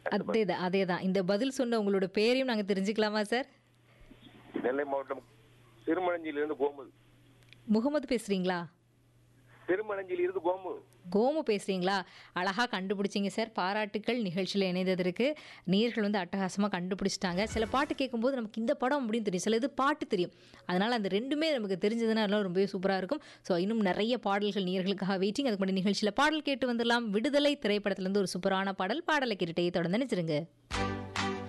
அதே தான் அதே தான் இந்த பதில் சொன்ன உங்களோட பேரையும் நாங்கள் தெரிஞ்சுக்கலாமா சார் நெல்லை மாவட்டம் திருமணஞ்சியிலிருந்து கோமுது முகமது பேசுகிறீங்களா திருமணஞ்சியிலிருந்து கோமு கோமு பேசுகிறீங்களா அழகாக கண்டுபிடிச்சிங்க சார் பாராட்டுக்கள் நிகழ்ச்சியில் இணைந்ததற்கு நீர்கள் வந்து அட்டகாசமாக கண்டுபிடிச்சிட்டாங்க சில பாட்டு கேட்கும்போது நமக்கு இந்த படம் அப்படின்னு தெரியும் சில இது பாட்டு தெரியும் அதனால் அந்த ரெண்டுமே நமக்கு தெரிஞ்சதுன்னா அதெல்லாம் ரொம்பவே சூப்பராக இருக்கும் ஸோ இன்னும் நிறைய பாடல்கள் நீர்களுக்காக வெயிட்டிங் அதுக்கு முன்னாடி நிகழ்ச்சியில் பாடல் கேட்டு வந்துடலாம் விடுதலை திரைப்படத்துலேருந்து ஒரு சூப்பரான பாடல் பாடலை கேட்டுட்டே தொடர்ந்து நினைச்சிருங்க